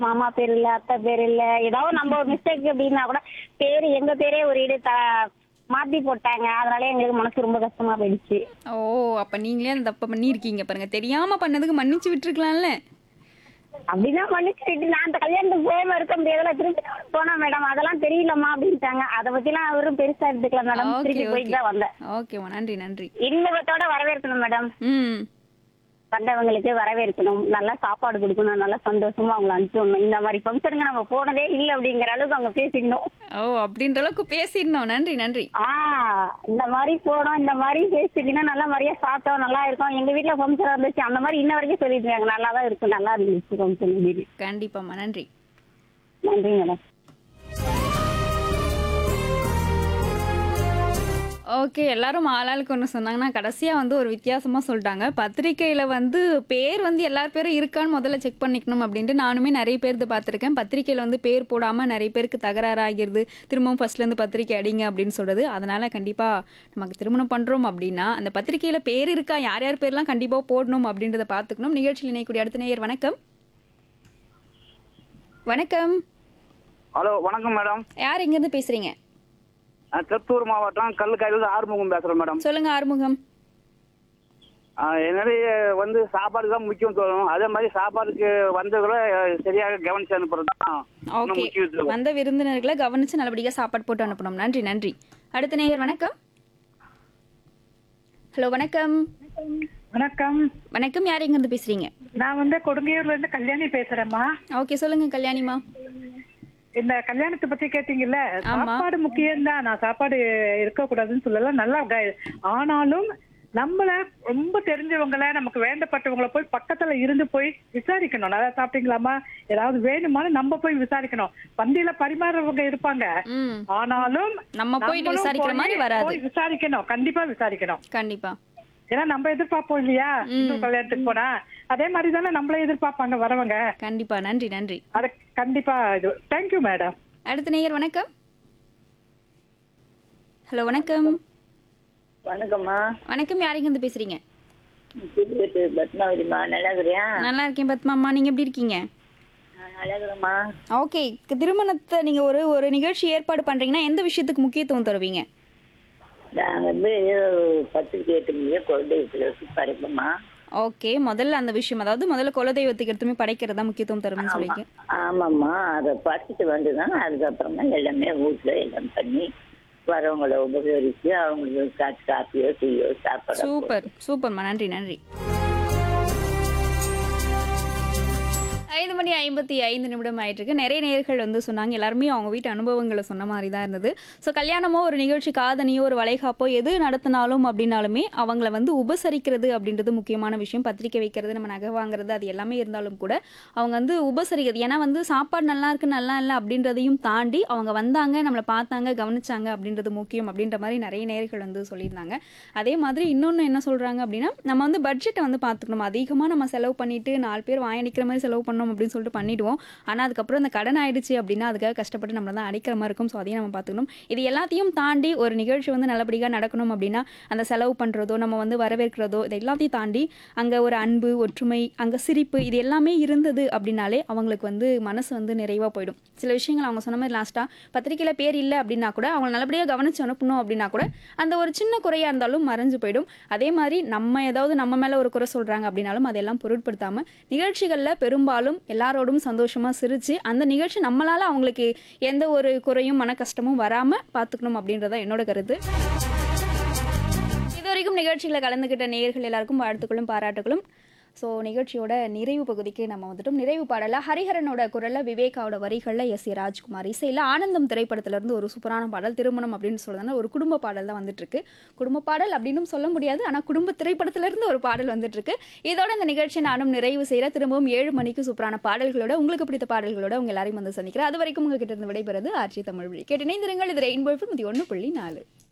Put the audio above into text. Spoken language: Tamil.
மாமா பேர் இல்ல அத்தை பேர் இல்ல ஏதாவது நம்ம ஒரு மிஸ்டேக் அப்படின்னா கூட பேரு எங்க பேரே ஒரு இடு த மாத்தி போட்டாங்க அதனால எங்களுக்கு மனசு ரொம்ப கஷ்டமா போயிடுச்சு ஓ அப்ப நீங்களே அந்த தப்பை பண்ணியிருக்கீங்க பாருங்க தெரியாம பண்ணதுக்கு மன்னிச்சு விட்டுருக்கலாம்ல அப்படிதான் மன்னிச்சுட்டு நான் அந்த கல்யாணத்துக்கு போகாம இருக்க முடியாதுல திருப்பி போனா மேடம் அதெல்லாம் தெரியலம்மா அப்படின்ட்டாங்க அதை பத்தி எல்லாம் அவரும் பெருசா எடுத்துக்கல மேடம் ஓகே திருப்பி ஓகே போயிட்டு தான் வந்தேன் ஓகேம்மா நன்றி நன்றி இன்பத்தோட வரவேற்கணும் மேடம் ம் வந்தவங்களுக்கு வரவேற்கணும் நல்லா சாப்பாடு கொடுக்கணும் நல்லா சந்தோஷமா அவங்களை அனுப்பிடணும் இந்த மாதிரி ஃபங்க்ஷனுக்கு நம்ம போனதே இல்லை அப்படிங்கிற அளவுக்கு அவங்க பேசிக்கணும் ஓ அப்படின்ற அளவுக்கு பேசிடணும் நன்றி நன்றி ஆ இந்த மாதிரி போனோம் இந்த மாதிரி பேசிக்கணும் நல்லா மாதிரியா சாப்பிட்டோம் நல்லா இருக்கும் எங்க வீட்டுல ஃபங்க்ஷன் இருந்துச்சு அந்த மாதிரி இன்ன வரைக்கும் சொல்லிட்டு இருக்காங்க நல்லா தான் இருக்கும் நல்லா இருந்துச்சு ஃபங்க்ஷன் வீடு கண்டிப்பாம்மா நன்றி நன்றி மேடம் ஓகே எல்லாரும் ஆளாளுக்கு ஒன்று சொன்னாங்கன்னா கடைசியாக வந்து ஒரு வித்தியாசமாக சொல்லிட்டாங்க பத்திரிக்கையில் வந்து பேர் வந்து எல்லார் பேரும் இருக்கான்னு முதல்ல செக் பண்ணிக்கணும் அப்படின்ட்டு நானுமே நிறைய பேர்த்து பார்த்துருக்கேன் பத்திரிக்கையில் வந்து பேர் போடாமல் நிறைய பேருக்கு தகராறு ஆகிருது திரும்பவும் ஃபர்ஸ்ட்லேருந்து பத்திரிக்கை அடிங்க அப்படின்னு சொல்கிறது அதனால் கண்டிப்பாக நமக்கு திருமணம் பண்ணுறோம் அப்படின்னா அந்த பத்திரிக்கையில் பேர் இருக்கா யார் யார் பேர்லாம் கண்டிப்பாக போடணும் அப்படின்றத பார்த்துக்கணும் நிகழ்ச்சியில் இணையக்கூடிய அடுத்த நேயர் வணக்கம் வணக்கம் ஹலோ வணக்கம் மேடம் யார் எங்கேருந்து பேசுகிறீங்க நான் திருப்பூர் மாவட்டம் கல்லுக்காயிலிருந்து ஆறுமுகம் பேசுறேன் மேடம் சொல்லுங்கள் ஆறுமுகம் ஆ, என்னுடைய வந்து சாப்பாடு தான் முக்கியம் தோணும் அதே மாதிரி சாப்பாடுக்கு வந்ததுல சரியாக கவனிச்சு அனுப்புறது தான் இன்னும் ஓகே முக்கியத்துவம் வந்த விருந்தினர்களை கவனிச்சு நல்லபடியாக சாப்பாடு போட்டு அனுப்பணும் நன்றி நன்றி அடுத்த நேயர் வணக்கம் ஹலோ வணக்கம் வணக்கம் வணக்கம் யார் எங்கேருந்து பேசுறீங்க நான் வந்து கொடுங்கையூர்ல இருந்து கல்யாணி பேசுறேம்மா ஓகே சொல்லுங்க கல்யாணிமா இந்த கல்யாணத்தை பத்தி கேட்டீங்கல்ல ஆமா. சாப்பாடு முக்கியம் தான் நான் சாப்பாடு இருக்க கூடாதுன்னு சொல்லல நல்லா க- ஆனாலும் நம்மள ரொம்ப தெரிஞ்சவங்கள நமக்கு வேண்டப்பட்டவங்கள போய் பக்கத்துல இருந்து போய் விசாரிக்கணும் நல்லா சாப்பிட்டீங்களாமா ஏதாவது வேணுமான்னு நம்ம போய் விசாரிக்கணும் பந்தியில பரிமாறுறவங்க இருப்பாங்க ம் ஆனாலும் நம்ம போயிட்டு நம்மளும் விசாரிக்கிற போய்- மாதிரி வராது போய் விசாரிக்கணும் கண்டிப்பா விசாரிக்கணும் கண்டிப்பா ஏன்னா நம்ம எதிர்பார்ப்போம் இல்லையா இன்னொரு கல்யாணத்துக்கு போனா அதே மாதிரி தானே நம்மள எதிர்பார்ப்பாங்க வரவங்க கண்டிப்பா நன்றி நன்றி அது கண்டிப்பா இது தேங்க்யூ மேடம் அடுத்த நேயர் வணக்கம் ஹலோ வணக்கம் வணக்கம்மா வணக்கம் யார் எங்கேருந்து பேசுறீங்க புதுவெட்டு பத்மாவதிம்மா நல்லா இருக்கிறியா நல்லா இருக்கேன் பத்மாம்மா நீங்க எப்படி இருக்கீங்க நான் நல்லா இருக்கிறேம்மா ஓகே திருமணத்தை நீங்க ஒரு ஒரு நிகழ்ச்சி ஏற்பாடு பண்றீங்கன்னா எந்த விஷயத்துக்கு முக்கியத்துவம் தருவீங்க நான் வந்து பத்திரிக்கை எட்டு மணியே குழந்தைகளை வச்சு படைப்போம்மா ஓகே முதல்ல அந்த விஷயம் அதாவது முதல்ல குலதெய்வத்துக்கு எடுத்துமே படைக்கிறதா முக்கியத்துவம் தருவேன்னு சொல்லிங்க ஆமாம்மா அதை பார்த்துட்டு வந்து தான் அதுக்கப்புறமா எல்லாமே வீட்டில் எல்லாம் பண்ணி வரவங்கள உபசரித்து அவங்களுக்கு காசு காப்பியோ டீயோ சாப்பிட சூப்பர் சூப்பர்மா நன்றி நன்றி ஐந்து மணி ஐம்பத்தி ஐந்து நிமிடம் ஆயிட்டு இருக்கு நிறைய நேர்கள் வந்து சொன்னாங்க எல்லாருமே அவங்க வீட்டு அனுபவங்களை சொன்ன மாதிரி தான் இருந்தது ஸோ கல்யாணமோ ஒரு நிகழ்ச்சி காதணியோ ஒரு வளைகாப்போ எது நடத்தினாலும் அப்படின்னாலுமே அவங்கள வந்து உபசரிக்கிறது அப்படின்றது முக்கியமான விஷயம் பத்திரிக்கை வைக்கிறது நம்ம நகை வாங்குறது அது எல்லாமே இருந்தாலும் கூட அவங்க வந்து உபசரிக்கிறது ஏன்னா வந்து சாப்பாடு நல்லா இருக்கு நல்லா இல்லை அப்படின்றதையும் தாண்டி அவங்க வந்தாங்க நம்மளை பார்த்தாங்க கவனிச்சாங்க அப்படின்றது முக்கியம் அப்படின்ற மாதிரி நிறைய நேர்கள் வந்து சொல்லியிருந்தாங்க அதே மாதிரி இன்னொன்று என்ன சொல்கிறாங்க அப்படின்னா நம்ம வந்து பட்ஜெட்டை வந்து பார்த்துக்கணும் அதிகமாக நம்ம செலவு பண்ணிட்டு நாலு பேர் வாயடிக்கிற மாதிரி செலவு பண்ணோம் அப்படின்னு சொல்லிட்டு பண்ணிடுவோம் ஆனால் அதுக்கப்புறம் அந்த கடன் ஆயிடுச்சு அப்படின்னா அதுக்காக கஷ்டப்பட்டு நம்மள தான் அடிக்கிற மாதிரி இருக்கும் ஸோ அதையும் நம்ம பார்த்துக்கணும் இது எல்லாத்தையும் தாண்டி ஒரு நிகழ்ச்சி வந்து நல்லபடியாக நடக்கணும் அப்படின்னா அந்த செலவு பண்ணுறதோ நம்ம வந்து வரவேற்கிறதோ இது எல்லாத்தையும் தாண்டி அங்கே ஒரு அன்பு ஒற்றுமை அங்கே சிரிப்பு இது எல்லாமே இருந்தது அப்படின்னாலே அவங்களுக்கு வந்து மனசு வந்து நிறைவாக போயிடும் சில விஷயங்கள் அவங்க சொன்ன மாதிரி லாஸ்ட்டாக பத்திரிக்கையில் பேர் இல்லை அப்படின்னா கூட அவங்க நல்லபடியாக கவனிச்சு அனுப்பணும் அப்படின்னா கூட அந்த ஒரு சின்ன குறையாக இருந்தாலும் மறைஞ்சு போயிடும் அதே மாதிரி நம்ம ஏதாவது நம்ம மேலே ஒரு குறை சொல்கிறாங்க அப்படின்னாலும் அதெல்லாம் பொருட்படுத்தாமல் நிகழ்ச்சிகளில் பெரும்பாலும் எல்லாரோடும் சந்தோஷமாக சிரித்து அந்த நிகழ்ச்சி நம்மளால் அவங்களுக்கு எந்த ஒரு குறையும் மன கஷ்டமும் வராமல் பார்த்துக்கணும் அப்படின்றதா என்னோட கருத்து இது வரைக்கும் நிகழ்ச்சியில் கலந்துக்கிட்ட நேயர்கள் எல்லாருக்கும் வாழ்த்துக்களும் பாராட்டுகளும் ஸோ நிகழ்ச்சியோட நிறைவு பகுதிக்கு நம்ம வந்துட்டோம் நிறைவு பாடல ஹரிஹரனோட குரலில் விவேகாவோட வரிகளில் எஸ் ஏ ராஜ்குமார் இசையில் ஆனந்தம் திரைப்படத்திலிருந்து ஒரு சூப்பரான பாடல் திருமணம் அப்படின்னு சொல்றதுனால ஒரு குடும்ப பாடல் தான் வந்துட்டு இருக்கு குடும்ப பாடல் அப்படின்னு சொல்ல முடியாது ஆனால் குடும்ப திரைப்படத்திலிருந்து ஒரு பாடல் வந்துட்டு இருக்கு இதோட இந்த நிகழ்ச்சியை நானும் நிறைவு செய்கிற திரும்பவும் ஏழு மணிக்கு சூப்பரான பாடல்களோட உங்களுக்கு பிடித்த பாடல்களோட உங்க எல்லாரையும் வந்து சந்திக்கிறேன் அது வரைக்கும் உங்ககிட்ட இருந்து விடைபெறுது ஆட்சி தமிழ் வழி கேட்டு இணைந்திருங்கள் இது ரெயின்போ ஒன்று புள்ளி நாலு